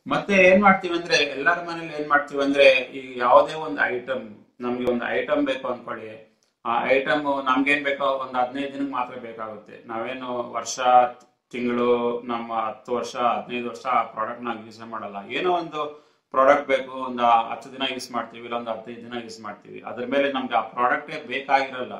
ಮತ್ತೆ ಏನ್ ಮಾಡ್ತೀವಿ ಅಂದ್ರೆ ಎಲ್ಲರ ಮನೇಲಿ ಏನ್ ಮಾಡ್ತೀವಿ ಅಂದ್ರೆ ಈ ಯಾವುದೇ ಒಂದು ಐಟಮ್ ನಮ್ಗೆ ಒಂದು ಐಟಮ್ ಬೇಕು ಅನ್ಕೊಳ್ಳಿ ಆ ಐಟಮ್ ನಮ್ಗೇನ್ ಬೇಕೋ ಒಂದು ಹದಿನೈದು ದಿನಕ್ಕೆ ಮಾತ್ರ ಬೇಕಾಗುತ್ತೆ ನಾವೇನು ವರ್ಷ ತಿಂಗಳು ನಮ್ಮ ಹತ್ತು ವರ್ಷ ಹದಿನೈದು ವರ್ಷ ಆ ಪ್ರಾಡಕ್ಟ್ ನಾವು ಯೂಸ್ ಮಾಡಲ್ಲ ಏನೋ ಒಂದು ಪ್ರಾಡಕ್ಟ್ ಬೇಕು ಒಂದು ಹತ್ತು ದಿನ ಯೂಸ್ ಮಾಡ್ತೀವಿ ಇಲ್ಲ ಒಂದು ಹದಿನೈದು ದಿನ ಯೂಸ್ ಮಾಡ್ತೀವಿ ಅದ್ರ ಮೇಲೆ ನಮ್ಗೆ ಆ ಪ್ರಾಡಕ್ಟೇ ಬೇಕಾಗಿರಲ್ಲ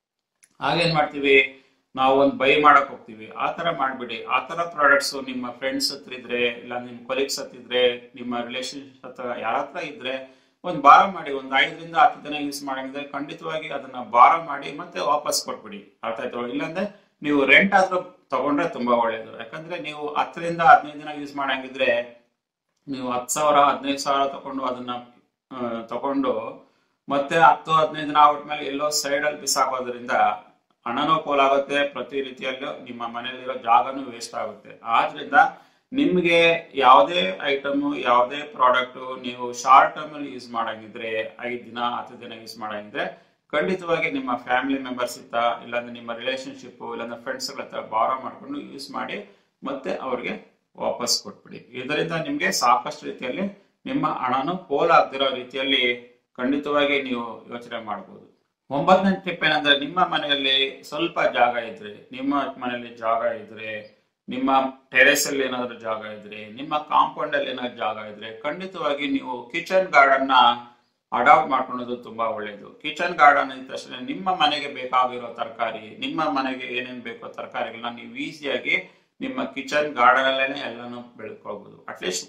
ಆಗೇನ್ ಮಾಡ್ತೀವಿ ನಾವು ಒಂದು ಬೈ ಮಾಡಕ್ ಹೋಗ್ತೀವಿ ಆ ತರ ಮಾಡ್ಬಿಡಿ ಆ ತರ ಪ್ರಾಡಕ್ಟ್ಸ್ ನಿಮ್ಮ ಫ್ರೆಂಡ್ಸ್ ಹತ್ರ ಇದ್ರೆ ಇಲ್ಲ ನಿಮ್ ಕೊಲೀಗ್ಸ್ ಹತ್ರ ಇದ್ರೆ ನಿಮ್ಮ ರಿಲೇಶನ್ಶಿಪ್ ಹತ್ರ ಯಾರ ಹತ್ರ ಇದ್ರೆ ಒಂದ್ ಬಾರ ಮಾಡಿ ಒಂದ್ ಐದರಿಂದ ಹತ್ತು ದಿನ ಯೂಸ್ ಮಾಡಂಗಿದ್ರೆ ಖಂಡಿತವಾಗಿ ಅದನ್ನ ಬಾರ ಮಾಡಿ ಮತ್ತೆ ವಾಪಸ್ ಕೊಟ್ಬಿಡಿ ಅರ್ಥ ಆಯ್ತು ಇಲ್ಲಾಂದ್ರೆ ನೀವು ರೆಂಟ್ ಆದ್ರೂ ತಗೊಂಡ್ರೆ ತುಂಬಾ ಒಳ್ಳೇದು ಯಾಕಂದ್ರೆ ನೀವು ಹತ್ತರಿಂದ ಹದಿನೈದು ದಿನ ಯೂಸ್ ಮಾಡಂಗಿದ್ರೆ ನೀವು ಹತ್ತು ಸಾವಿರ ಹದಿನೈದು ಸಾವಿರ ತಗೊಂಡು ಅದನ್ನ ಆ, ತಗೊಂಡು ಮತ್ತೆ ಹತ್ತು ಹದಿನೈದು ದಿನ ಆಗ್ಬಿಟ್ಮೇಲೆ ಎಲ್ಲೋ ಸೈಡ್ ಅಲ್ಲಿ ಬಿಸಾಕೋದ್ರಿಂದ ಹಣನೂ ಪೋಲಾಗುತ್ತೆ ಪ್ರತಿ ರೀತಿಯಲ್ಲೂ ನಿಮ್ಮ ಮನೆಯಲ್ಲಿರೋ ಜಾಗನೂ ವೇಸ್ಟ್ ಆಗುತ್ತೆ ಆದ್ರಿಂದ ನಿಮ್ಗೆ ಯಾವುದೇ ಐಟಮ್ ಯಾವುದೇ ಪ್ರಾಡಕ್ಟ್ ನೀವು ಶಾರ್ಟ್ ಟರ್ಮ್ ಅಲ್ಲಿ ಯೂಸ್ ಮಾಡಂಗಿದ್ರೆ ಐದ್ ದಿನ ಹತ್ತು ದಿನ ಯೂಸ್ ಮಾಡಂಗಿದ್ರೆ ಖಂಡಿತವಾಗಿ ನಿಮ್ಮ ಫ್ಯಾಮಿಲಿ ಮೆಂಬರ್ಸ್ ಇತ್ತ ಇಲ್ಲಾಂದ್ರೆ ನಿಮ್ಮ ರಿಲೇಶನ್ಶಿಪ್ ಇಲ್ಲಾಂದ್ರೆ ಫ್ರೆಂಡ್ಸ್ ಹತ್ರ ಬಾರೋ ಮಾಡ್ಕೊಂಡು ಯೂಸ್ ಮಾಡಿ ಮತ್ತೆ ಅವ್ರಿಗೆ ವಾಪಸ್ ಕೊಟ್ಬಿಡಿ ಇದರಿಂದ ನಿಮ್ಗೆ ಸಾಕಷ್ಟು ರೀತಿಯಲ್ಲಿ ನಿಮ್ಮ ಹಣನು ಪೋಲಾಗ್ದಿರೋ ರೀತಿಯಲ್ಲಿ ಖಂಡಿತವಾಗಿ ನೀವು ಯೋಚನೆ ಮಾಡಬಹುದು ಒಂಬತ್ತನೇ ಟಿಪ್ ಏನಂದ್ರೆ ನಿಮ್ಮ ಮನೆಯಲ್ಲಿ ಸ್ವಲ್ಪ ಜಾಗ ಇದ್ರೆ ನಿಮ್ಮ ಮನೆಯಲ್ಲಿ ಜಾಗ ಇದ್ರೆ ನಿಮ್ಮ ಟೆರೆಸ್ ಅಲ್ಲಿ ಏನಾದ್ರು ಜಾಗ ಇದ್ರೆ ನಿಮ್ಮ ಕಾಂಪೌಂಡ್ ಅಲ್ಲಿ ಏನಾದ್ರು ಜಾಗ ಇದ್ರೆ ಖಂಡಿತವಾಗಿ ನೀವು ಕಿಚನ್ ಗಾರ್ಡನ್ ನ ಅಡಾಪ್ಟ್ ಮಾಡ್ಕೊಳ್ಳೋದು ತುಂಬಾ ಒಳ್ಳೇದು ಕಿಚನ್ ಗಾರ್ಡನ್ ಇದ್ದ ತಕ್ಷಣ ನಿಮ್ಮ ಮನೆಗೆ ಬೇಕಾಗಿರೋ ತರಕಾರಿ ನಿಮ್ಮ ಮನೆಗೆ ಏನೇನ್ ಬೇಕೋ ತರಕಾರಿಗಳನ್ನ ನೀವು ಈಸಿಯಾಗಿ ನಿಮ್ಮ ಕಿಚನ್ ಗಾರ್ಡನ್ ಅಲ್ಲೇನೆ ಎಲ್ಲಾನು ಬೆಳ್ಕೋಬಹುದು ಅಟ್ಲೀಸ್ಟ್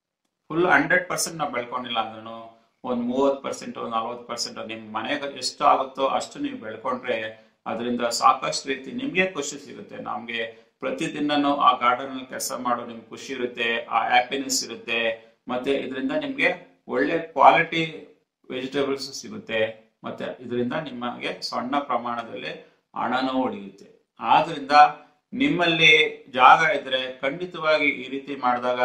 ಫುಲ್ ಹಂಡ್ರೆಡ್ ಪರ್ಸೆಂಟ್ ನಾವು ಬೆಳ್ಕೊಂಡಿಲ್ಲ ಅಂದ್ರೂ ಒಂದ್ ಮೂವತ್ ಪರ್ಸೆಂಟ್ ನಲ್ವತ್ ಪರ್ಸೆಂಟ್ ನಿಮ್ ಮನೆಗೆ ಎಷ್ಟು ಆಗುತ್ತೋ ಅಷ್ಟು ನೀವು ಬೆಳ್ಕೊಂಡ್ರೆ ಅದರಿಂದ ಸಾಕಷ್ಟು ರೀತಿ ನಿಮ್ಗೆ ಖುಷಿ ಸಿಗುತ್ತೆ ನಮ್ಗೆ ಪ್ರತಿದಿನನೂ ಆ ಗಾರ್ಡನ್ ಅಲ್ಲಿ ಕೆಲಸ ಮಾಡೋ ನಿಮ್ಗೆ ಖುಷಿ ಇರುತ್ತೆ ಆ ಹ್ಯಾಪಿನೆಸ್ ಇರುತ್ತೆ ಮತ್ತೆ ಇದರಿಂದ ನಿಮ್ಗೆ ಒಳ್ಳೆ ಕ್ವಾಲಿಟಿ ವೆಜಿಟೇಬಲ್ಸ್ ಸಿಗುತ್ತೆ ಮತ್ತೆ ಇದರಿಂದ ನಿಮಗೆ ಸಣ್ಣ ಪ್ರಮಾಣದಲ್ಲಿ ಹಣನೂ ಉಳಿಯುತ್ತೆ ಆದ್ರಿಂದ ನಿಮ್ಮಲ್ಲಿ ಜಾಗ ಇದ್ರೆ ಖಂಡಿತವಾಗಿ ಈ ರೀತಿ ಮಾಡಿದಾಗ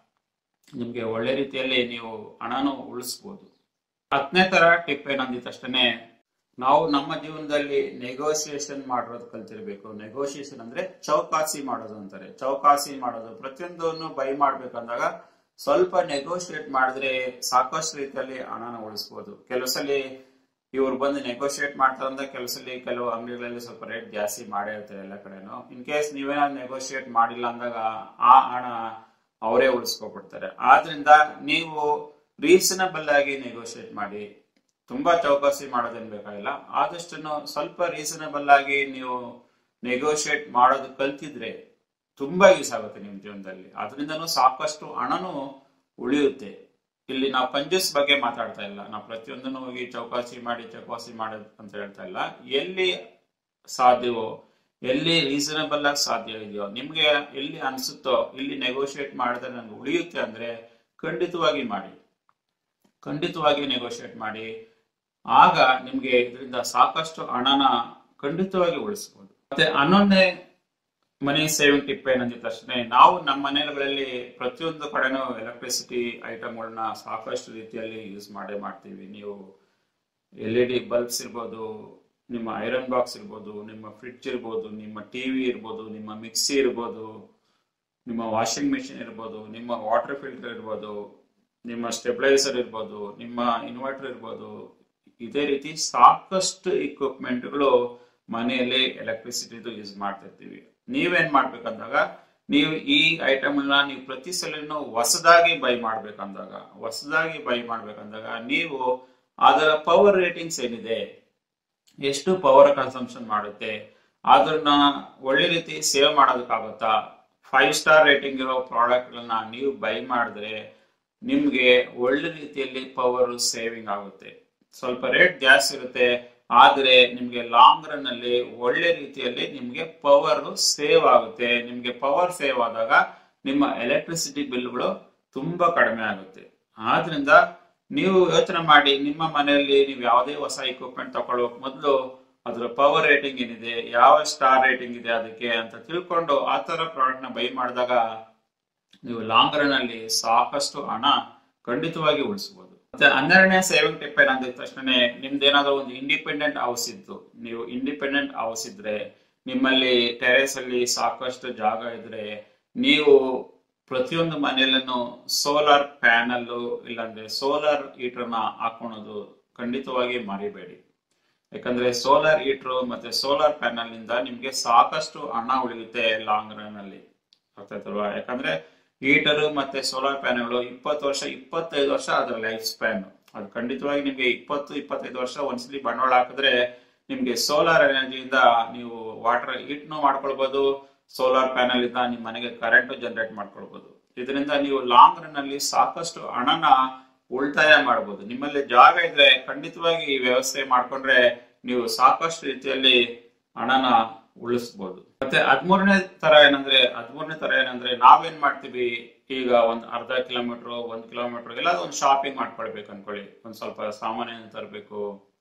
ನಿಮ್ಗೆ ಒಳ್ಳೆ ರೀತಿಯಲ್ಲಿ ನೀವು ಹಣನೂ ಉಳಿಸ್ಬೋದು ಹತ್ತನೇ ತರ ಟಿಪ್ ಏನಂದಿದ ತಕ್ಷಣ ನಾವು ನಮ್ಮ ಜೀವನದಲ್ಲಿ ನೆಗೋಸಿಯೇಷನ್ ಮಾಡೋದು ಕಲ್ತಿರ್ಬೇಕು ನೆಗೋಸಿಯೇಷನ್ ಅಂದ್ರೆ ಚೌಕಾಸಿ ಮಾಡೋದು ಅಂತಾರೆ ಚೌಕಾಸಿ ಮಾಡೋದು ಪ್ರತಿಯೊಂದನ್ನು ಬೈ ಮಾಡ್ಬೇಕಂದಾಗ ಸ್ವಲ್ಪ ನೆಗೋಷಿಯೇಟ್ ಮಾಡಿದ್ರೆ ಸಾಕಷ್ಟು ರೀತಿಯಲ್ಲಿ ಹಣನ ಉಳಿಸ್ಬೋದು ಕೆಲವು ಸಲ ಇವ್ರು ಬಂದು ನೆಗೋಷಿಯೇಟ್ ಮಾಡ್ತಾರೆ ಅಂದ್ರೆ ಕೆಲವು ಸಲ ಕೆಲವು ಅಂಗಡಿಗಳಲ್ಲಿ ಸ್ವಲ್ಪ ರೇಟ್ ಜಾಸ್ತಿ ಮಾಡೇ ಇರ್ತಾರೆ ಎಲ್ಲ ಕಡೆನೂ ಇನ್ ಕೇಸ್ ನೀವೇನಾದ್ರು ನೆಗೋಷಿಯೇಟ್ ಮಾಡಿಲ್ಲ ಅಂದಾಗ ಆ ಹಣ ಅವರೇ ಉಳಿಸ್ಕೊಬಿಡ್ತಾರೆ ಆದ್ರಿಂದ ನೀವು ರೀಸನಬಲ್ ಆಗಿ ನೆಗೋಷಿಯೇಟ್ ಮಾಡಿ ತುಂಬಾ ಚೌಕಾಸಿ ಮಾಡೋದೇನ್ ಬೇಕಾಗಿಲ್ಲ ಆದಷ್ಟು ಸ್ವಲ್ಪ ರೀಸನಬಲ್ ಆಗಿ ನೀವು ನೆಗೋಷಿಯೇಟ್ ಮಾಡೋದು ಕಲ್ತಿದ್ರೆ ತುಂಬಾ ಯೂಸ್ ಆಗುತ್ತೆ ನಿಮ್ ಜೀವನದಲ್ಲಿ ಅದರಿಂದನೂ ಸಾಕಷ್ಟು ಹಣನೂ ಉಳಿಯುತ್ತೆ ಇಲ್ಲಿ ನಾವು ಕಂಜೂಸ್ ಬಗ್ಗೆ ಮಾತಾಡ್ತಾ ಇಲ್ಲ ನಾವು ಪ್ರತಿಯೊಂದನ್ನು ಹೋಗಿ ಚೌಕಾಸಿ ಮಾಡಿ ಚೌಕಾಸಿ ಮಾಡೋದು ಅಂತ ಹೇಳ್ತಾ ಇಲ್ಲ ಎಲ್ಲಿ ಸಾಧ್ಯವೋ ಎಲ್ಲಿ ರೀಸನಬಲ್ ಆಗಿ ಸಾಧ್ಯ ಇದೆಯೋ ನಿಮ್ಗೆ ಎಲ್ಲಿ ಅನ್ಸುತ್ತೋ ಇಲ್ಲಿ ನೆಗೋಷಿಯೇಟ್ ಮಾಡಿದ್ರೆ ನನ್ಗೆ ಉಳಿಯುತ್ತೆ ಅಂದ್ರೆ ಖಂಡಿತವಾಗಿ ಮಾಡಿ ಖಂಡಿತವಾಗಿ ನೆಗೋಷಿಯೇಟ್ ಮಾಡಿ ಆಗ ನಿಮ್ಗೆ ಇದರಿಂದ ಸಾಕಷ್ಟು ಹಣನ ಖಂಡಿತವಾಗಿ ಉಳಿಸಬಹುದು ಮತ್ತೆ ಹನ್ನೊಂದನೇ ಮನಿ ಸೇವಿಂಗ್ ಟಿಪ್ ಏನಂದಿದ ತಕ್ಷಣ ನಾವು ನಮ್ಮ ಮನೆಗಳಲ್ಲಿ ಪ್ರತಿಯೊಂದು ಕಡೆನೂ ಎಲೆಕ್ಟ್ರಿಸಿಟಿ ಐಟಮ್ಗಳನ್ನ ಸಾಕಷ್ಟು ರೀತಿಯಲ್ಲಿ ಯೂಸ್ ಮಾಡೇ ಮಾಡ್ತೀವಿ ನೀವು ಎಲ್ ಇ ಡಿ ಬಲ್ಬ್ಸ್ ಇರ್ಬೋದು ನಿಮ್ಮ ಐರನ್ ಬಾಕ್ಸ್ ಇರ್ಬೋದು ನಿಮ್ಮ ಫ್ರಿಡ್ಜ್ ಇರ್ಬೋದು ನಿಮ್ಮ ಟಿವಿ ಇರ್ಬೋದು ನಿಮ್ಮ ಮಿಕ್ಸಿ ಇರ್ಬೋದು ನಿಮ್ಮ ವಾಷಿಂಗ್ ಮಿಷಿನ್ ಇರ್ಬೋದು ನಿಮ್ಮ ವಾಟರ್ ಫಿಲ್ಟರ್ ಇರ್ಬೋದು ನಿಮ್ಮ ಸ್ಟೆಬಿಲೈಸರ್ ಇರ್ಬೋದು ನಿಮ್ಮ ಇನ್ವರ್ಟರ್ ಇರ್ಬೋದು ಇದೇ ರೀತಿ ಸಾಕಷ್ಟು ಇಕ್ವಿಪ್ಮೆಂಟ್ಗಳು ಮನೆಯಲ್ಲಿ ಎಲೆಕ್ಟ್ರಿಸಿಟಿದು ಯೂಸ್ ಮಾಡ್ತಿರ್ತೀವಿ ನೀವೇನ್ ಮಾಡ್ಬೇಕಂದಾಗ ನೀವು ಈ ಐಟಮ್ ನ ನೀವು ಪ್ರತಿ ಸಲನು ಹೊಸದಾಗಿ ಬೈ ಮಾಡ್ಬೇಕಂದಾಗ ಹೊಸದಾಗಿ ಬೈ ಮಾಡ್ಬೇಕಂದಾಗ ನೀವು ಅದರ ಪವರ್ ರೇಟಿಂಗ್ಸ್ ಏನಿದೆ ಎಷ್ಟು ಪವರ್ ಕನ್ಸಂಪ್ಷನ್ ಮಾಡುತ್ತೆ ಅದನ್ನ ಒಳ್ಳೆ ರೀತಿ ಸೇವ್ ಮಾಡೋದಕ್ಕಾಗುತ್ತಾ ಫೈವ್ ಸ್ಟಾರ್ ರೇಟಿಂಗ್ ಇರೋ ಪ್ರಾಡಕ್ಟ್ ಗಳನ್ನ ನೀವು ಬೈ ಮಾಡಿದ್ರೆ ನಿಮ್ಗೆ ಒಳ್ಳೆ ರೀತಿಯಲ್ಲಿ ಪವರ್ ಸೇವಿಂಗ್ ಆಗುತ್ತೆ ಸ್ವಲ್ಪ ರೇಟ್ ಜಾಸ್ತಿ ಇರುತ್ತೆ ಆದ್ರೆ ನಿಮ್ಗೆ ಲಾಂಗ್ ರನ್ ಅಲ್ಲಿ ಒಳ್ಳೆ ರೀತಿಯಲ್ಲಿ ನಿಮ್ಗೆ ಪವರ್ ಸೇವ್ ಆಗುತ್ತೆ ನಿಮ್ಗೆ ಪವರ್ ಸೇವ್ ಆದಾಗ ನಿಮ್ಮ ಎಲೆಕ್ಟ್ರಿಸಿಟಿ ಬಿಲ್ಗಳು ತುಂಬಾ ಕಡಿಮೆ ಆಗುತ್ತೆ ಆದ್ರಿಂದ ನೀವು ಯೋಚನೆ ಮಾಡಿ ನಿಮ್ಮ ಮನೆಯಲ್ಲಿ ನೀವು ಯಾವುದೇ ಹೊಸ ಇಕ್ವಿಪ್ಮೆಂಟ್ ತಗೊಳ್ಳೋಕ್ ಮೊದಲು ಅದರ ಪವರ್ ರೇಟಿಂಗ್ ಏನಿದೆ ಯಾವ ಸ್ಟಾರ್ ರೇಟಿಂಗ್ ಇದೆ ಅದಕ್ಕೆ ಅಂತ ತಿಳ್ಕೊಂಡು ಆ ತರ ಪ್ರಾಡಕ್ಟ್ ನ ಬೈ ಮಾಡಿದಾಗ ನೀವು ಲಾಂಗ್ ರನ್ ಅಲ್ಲಿ ಸಾಕಷ್ಟು ಹಣ ಖಂಡಿತವಾಗಿ ಉಳಿಸಬಹುದು ಮತ್ತೆ ಹನ್ನೆರಡನೇ ಸೇವಿಂಗ್ ಟಿಪ್ ಏನಂದ ತಕ್ಷಣ ನಿಮ್ದೇನಾದ್ರೂ ಒಂದು ಇಂಡಿಪೆಂಡೆಂಟ್ ಹೌಸ್ ಇತ್ತು ನೀವು ಇಂಡಿಪೆಂಡೆಂಟ್ ಹೌಸ್ ಇದ್ರೆ ನಿಮ್ಮಲ್ಲಿ ಟೆರೇಸ್ ಅಲ್ಲಿ ಸಾಕಷ್ಟು ಜಾಗ ಇದ್ರೆ ನೀವು ಪ್ರತಿಯೊಂದು ಮನೆಯಲ್ಲೂ ಸೋಲಾರ್ ಪ್ಯಾನಲ್ ಇಲ್ಲಾಂದ್ರೆ ಸೋಲಾರ್ ಹೀಟರ್ನ ಹಾಕೊಳೋದು ಖಂಡಿತವಾಗಿ ಮರಿಬೇಡಿ ಯಾಕಂದ್ರೆ ಸೋಲಾರ್ ಹೀಟರ್ ಮತ್ತೆ ಸೋಲಾರ್ ಪ್ಯಾನಲ್ ನಿಂದ ನಿಮ್ಗೆ ಸಾಕಷ್ಟು ಹಣ ಉಳಿಯುತ್ತೆ ಲಾಂಗ್ ರನ್ ಅಲ್ಲಿ ಅರ್ಥಾಯ್ತಲ್ವಾ ಯಾಕಂದ್ರೆ ಹೀಟರ್ ಮತ್ತೆ ಸೋಲಾರ್ ಪ್ಯಾನಲ್ ಇಪ್ಪತ್ತು ವರ್ಷ ಇಪ್ಪತ್ತೈದು ವರ್ಷ ಅದರ ಲೈಫ್ ಸ್ಪ್ಯಾನ್ ಅದು ಖಂಡಿತವಾಗಿ ನಿಮ್ಗೆ ಇಪ್ಪತ್ತು ಇಪ್ಪತ್ತೈದು ವರ್ಷ ಒಂದ್ಸಲಿ ಬಂಡವಾಳ ಹಾಕಿದ್ರೆ ನಿಮ್ಗೆ ಸೋಲಾರ್ ಎನರ್ಜಿಯಿಂದ ನೀವು ವಾಟರ್ ಹೀಟ್ನು ಮಾಡ್ಕೊಳ್ಬಹುದು ಸೋಲಾರ್ ಪ್ಯಾನಲ್ ಇಂದ ನಿಮ್ ಮನೆಗೆ ಕರೆಂಟ್ ಜನರೇಟ್ ಮಾಡ್ಕೊಳ್ಬಹುದು ಇದರಿಂದ ನೀವು ಲಾಂಗ್ ರನ್ ಅಲ್ಲಿ ಸಾಕಷ್ಟು ಹಣನ ಉಳಿತಾಯ ಮಾಡಬಹುದು ನಿಮ್ಮಲ್ಲಿ ಜಾಗ ಇದ್ರೆ ಖಂಡಿತವಾಗಿ ಈ ವ್ಯವಸ್ಥೆ ಮಾಡ್ಕೊಂಡ್ರೆ ನೀವು ಸಾಕಷ್ಟು ರೀತಿಯಲ್ಲಿ ಹಣನ ಉಳಿಸ್ಬೋದು ಮತ್ತೆ ಹದ್ಮೂರನೇ ತರ ಏನಂದ್ರೆ ಹದ್ಮೂರನೇ ತರ ಏನಂದ್ರೆ ನಾವೇನ್ ಮಾಡ್ತೀವಿ ಈಗ ಒಂದ್ ಅರ್ಧ ಕಿಲೋಮೀಟರ್ ಒಂದ್ ಕಿಲೋಮೀಟರ್ ಎಲ್ಲ ಒಂದ್ ಶಾಪಿಂಗ್ ಮಾಡ್ಕೊಳ್ಬೇಕು ಅನ್ಕೊಳ್ಳಿ ಒಂದ್ ಸ್ವಲ್ಪ ಸಾಮಾನ್ಯ ತರಬೇಕು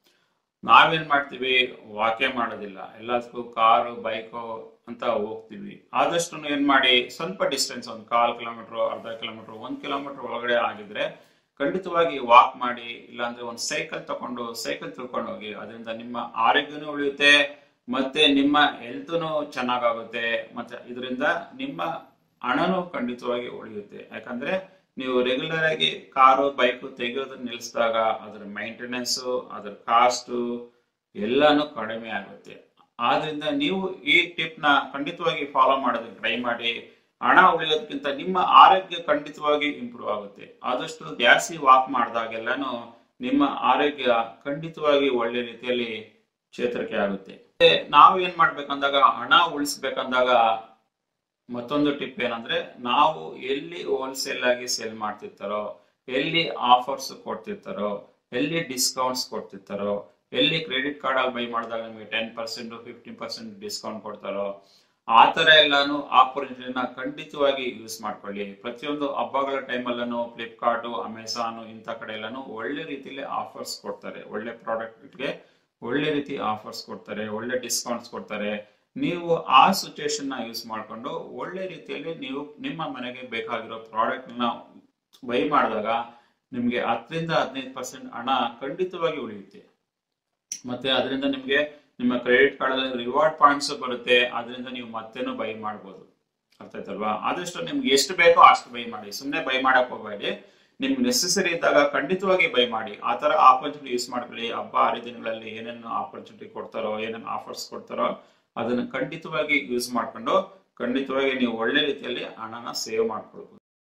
ನಾವೇನ್ ಮಾಡ್ತೀವಿ ವಾಕೆ ಮಾಡೋದಿಲ್ಲ ಎಲ್ಲದಕ್ಕೂ ಕಾರು ಬೈಕು ಅಂತ ಹೋಗ್ತೀವಿ ಆದಷ್ಟು ಏನ್ ಮಾಡಿ ಸ್ವಲ್ಪ ಡಿಸ್ಟೆನ್ಸ್ ಒಂದ್ ಕಾಲ್ ಕಿಲೋಮೀಟರ್ ಅರ್ಧ ಕಿಲೋಮೀಟರ್ ಒಂದ್ ಕಿಲೋಮೀಟರ್ ಒಳಗಡೆ ಆಗಿದ್ರೆ ಖಂಡಿತವಾಗಿ ವಾಕ್ ಮಾಡಿ ಇಲ್ಲಾಂದ್ರೆ ಒಂದ್ ಸೈಕಲ್ ತಕೊಂಡು ಸೈಕಲ್ ತಿಳ್ಕೊಂಡು ಹೋಗಿ ಅದರಿಂದ ನಿಮ್ಮ ಆರೋಗ್ಯನೂ ಉಳಿಯುತ್ತೆ ಮತ್ತೆ ನಿಮ್ಮ ಹೆಲ್ತ್ನು ಚೆನ್ನಾಗಾಗುತ್ತೆ ಮತ್ತೆ ಇದರಿಂದ ನಿಮ್ಮ ಹಣನೂ ಖಂಡಿತವಾಗಿ ಉಳಿಯುತ್ತೆ ಯಾಕಂದ್ರೆ ನೀವು ರೆಗ್ಯುಲರ್ ಆಗಿ ಕಾರು ಬೈಕು ತೆಗೆಯೋದನ್ನ ನಿಲ್ಲಿಸಿದಾಗ ಅದರ ಮೈಂಟೆನೆನ್ಸ್ ಅದರ ಕಾಸ್ಟ್ ಎಲ್ಲಾನು ಕಡಿಮೆ ಆಗುತ್ತೆ ಆದ್ರಿಂದ ನೀವು ಈ ಟಿಪ್ ನ ಖಂಡಿತವಾಗಿ ಫಾಲೋ ಮಾಡೋದಕ್ಕೆ ಟ್ರೈ ಮಾಡಿ ಹಣ ಉಳಿಯೋದಕ್ಕಿಂತ ನಿಮ್ಮ ಆರೋಗ್ಯ ಖಂಡಿತವಾಗಿ ಇಂಪ್ರೂವ್ ಆಗುತ್ತೆ ಆದಷ್ಟು ಜಾಸ್ತಿ ವಾಕ್ ಮಾಡಿದಾಗೆಲ್ಲಾನು ನಿಮ್ಮ ಆರೋಗ್ಯ ಖಂಡಿತವಾಗಿ ಒಳ್ಳೆ ರೀತಿಯಲ್ಲಿ ಚೇತರಿಕೆ ಆಗುತ್ತೆ ಮತ್ತೆ ನಾವು ಏನ್ ಮಾಡ್ಬೇಕಂದಾಗ ಹಣ ಉಳಿಸ್ಬೇಕಂದಾಗ ಮತ್ತೊಂದು ಟಿಪ್ ಏನಂದ್ರೆ ನಾವು ಎಲ್ಲಿ ಹೋಲ್ಸೇಲ್ ಆಗಿ ಸೇಲ್ ಮಾಡ್ತಿರ್ತಾರೋ ಎಲ್ಲಿ ಆಫರ್ಸ್ ಕೊಡ್ತಿರ್ತಾರೋ ಎಲ್ಲಿ ಡಿಸ್ಕೌಂಟ್ಸ್ ಕೊಡ್ತಿರ್ತಾರೋ ಎಲ್ಲಿ ಕ್ರೆಡಿಟ್ ಕಾರ್ಡ್ ಅಲ್ಲಿ ಬೈ ಮಾಡಿದಾಗ ನಿಮಗೆ ten percent fifteen percent discount ಕೊಡ್ತಾರೋ ಆ ತರ ಎಲ್ಲಾನು ಆಪರ್ಚುನಿಟಿನ ಖಂಡಿತವಾಗಿ ಯೂಸ್ ಮಾಡ್ಕೊಳ್ಳಿ ಪ್ರತಿಯೊಂದು ಹಬ್ಬಗಳ ಟೈಮಲ್ಲೂ ಫ್ಲಿಪ್ಕಾರ್ಟ್ ಅಮೆಝಾನ್ ಇಂಥ ಕಡೆ ಎಲ್ಲಾನು ಒಳ್ಳೆ ರೀತಿಯಲ್ಲಿ ಆಫರ್ಸ್ ಕೊಡ್ತಾರೆ ಒಳ್ಳೆ ಪ್ರಾಡಕ್ಟ್ಗೆ ಒಳ್ಳೆ ರೀತಿ ಆಫರ್ಸ್ ಕೊಡ್ತಾರೆ ಒಳ್ಳೆ ಡಿಸ್ಕೌಂಟ್ಸ್ ಕೊಡ್ತಾರೆ ನೀವು ಆ ಸಿಚುಯೇಷನ್ ನ ಯೂಸ್ ಮಾಡ್ಕೊಂಡು ಒಳ್ಳೆ ರೀತಿಯಲ್ಲಿ ನೀವು ನಿಮ್ಮ ಮನೆಗೆ ಬೇಕಾಗಿರೋ ಪ್ರಾಡಕ್ಟ್ ನ ಬೈ ಮಾಡಿದಾಗ ನಿಮ್ಗೆ ಹತ್ತರಿಂದ ಹದಿನೈದು ಪರ್ಸೆಂಟ್ ಹಣ ಖಂಡಿತವಾಗಿ ಉಳಿಯುತ್ತೆ ಮತ್ತೆ ಅದರಿಂದ ನಿಮ್ಗೆ ನಿಮ್ಮ ಕ್ರೆಡಿಟ್ ಕಾರ್ಡ್ ಅಲ್ಲಿ ರಿವಾರ್ಡ್ ಪಾಯಿಂಟ್ಸ್ ಬರುತ್ತೆ ಅದರಿಂದ ನೀವು ಮತ್ತೇನು ಬೈ ಮಾಡ್ಬೋದು ಅರ್ಥ ಆಯ್ತಲ್ವಾ ಆದಷ್ಟು ನಿಮ್ಗೆ ಎಷ್ಟು ಬೇಕೋ ಅಷ್ಟು ಬೈ ಮಾಡಿ ಸುಮ್ಮನೆ ಬೈ ಮಾಡಕ್ ಹೋಗಬೇಡಿ ನಿಮ್ಗೆ ನೆಸೆಸರಿ ಇದ್ದಾಗ ಖಂಡಿತವಾಗಿ ಬೈ ಮಾಡಿ ಆ ತರ ಆಪರ್ಚುನಿಟಿ ಯೂಸ್ ಮಾಡ್ಕೊಳ್ಳಿ ಹಬ್ಬ ಹರಿದಿನಗಳಲ್ಲಿ ಏನೇನು ಆಪರ್ಚುನಿಟಿ ಕೊಡ್ತಾರೋ ಏನೇನು ಆಫರ್ಸ್ ಕೊಡ್ತಾರೋ ಅದನ್ನ ಖಂಡಿತವಾಗಿ ಯೂಸ್ ಮಾಡ್ಕೊಂಡು ಖಂಡಿತವಾಗಿ ನೀವು ಒಳ್ಳೆ ರೀತಿಯಲ್ಲಿ ಹಣನ ಸೇವ್ ಮಾಡ್ಕೊಳ್ಬಹುದು